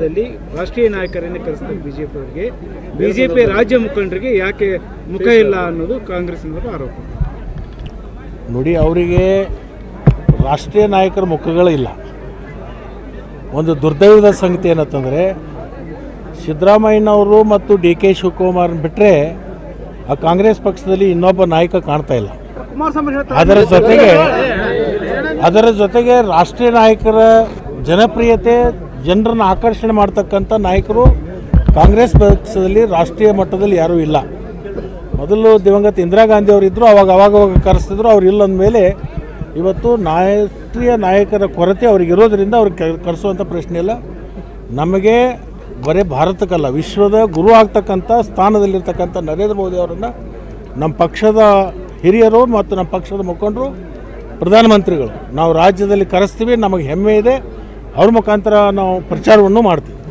ದಲ್ಲಿ ರಾಷ್ಟ್ರೀಯ ನಾಯಕರನ್ನೇ ಕರೆಸ್ತಾರೆ ಬಿಜೆಪಿ ಅವರಿಗೆ ಬಿಜೆಪಿ ರಾಜ್ಯ ಮುಖಂಡರಿಗೆ ಯಾಕೆ ಮುಖ ಇಲ್ಲ ಅನ್ನೋದು ಕಾಂಗ್ರೆಸ್ನವರ ಆರೋಪ ನೋಡಿ ಅವರಿಗೆ ರಾಷ್ಟ್ರೀಯ ನಾಯಕರ ಮುಖಗಳಿಲ್ಲ ಒಂದು ದುರ್ದೈವದ ಸಂಗತಿ ಏನಂತಂದರೆ ಸಿದ್ದರಾಮಯ್ಯನವರು ಮತ್ತು ಡಿ ಕೆ ಶಿವಕುಮಾರ್ ಬಿಟ್ಟರೆ ಆ ಕಾಂಗ್ರೆಸ್ ಪಕ್ಷದಲ್ಲಿ ಇನ್ನೊಬ್ಬ ನಾಯಕ ಕಾಣ್ತಾ ಇಲ್ಲ ಅದರ ಜೊತೆಗೆ ಅದರ ಜೊತೆಗೆ ರಾಷ್ಟ್ರೀಯ ನಾಯಕರ ಜನಪ್ರಿಯತೆ ಜನರನ್ನು ಆಕರ್ಷಣೆ ಮಾಡ್ತಕ್ಕಂಥ ನಾಯಕರು ಕಾಂಗ್ರೆಸ್ ಪಕ್ಷದಲ್ಲಿ ರಾಷ್ಟ್ರೀಯ ಮಟ್ಟದಲ್ಲಿ ಯಾರೂ ಇಲ್ಲ ಮೊದಲು ದಿವಂಗತ ಇಂದಿರಾ ಗಾಂಧಿ ಅವರು ಇದ್ದರು ಅವಾಗ ಅವಾಗ ಅವಾಗ ಕರೆಸ್ತಿದ್ರು ಅವ್ರು ಇಲ್ಲ ಅಂದಮೇಲೆ ಇವತ್ತು ರಾಷ್ಟ್ರೀಯ ನಾಯಕರ ಕೊರತೆ ಅವ್ರಿಗೆ ಇರೋದ್ರಿಂದ ಅವ್ರಿಗೆ ಕ- ಕರೆಸುವಂಥ ಪ್ರಶ್ನೆ ಇಲ್ಲ ನಮಗೆ ಬರೀ ಭಾರತಕ್ಕಲ್ಲ ವಿಶ್ವದ ಗುರು ಆಗ್ತಕ್ಕಂಥ ಸ್ಥಾನದಲ್ಲಿರ್ತಕ್ಕಂಥ ನರೇಂದ್ರ ಮೋದಿ ಅವರನ್ನು ನಮ್ಮ ಪಕ್ಷದ ಹಿರಿಯರು ಮತ್ತು ನಮ್ಮ ಪಕ್ಷದ ಮುಖಂಡರು ಪ್ರಧಾನಮಂತ್ರಿಗಳು ನಾವು ರಾಜ್ಯದಲ್ಲಿ ಕರೆಸ್ತೀವಿ ನಮಗೆ ಹೆಮ್ಮೆ ಇದೆ ಅವ್ರ ಮುಖಾಂತರ ನಾವು ಪ್ರಚಾರವನ್ನು ಮಾಡ್ತೀವಿ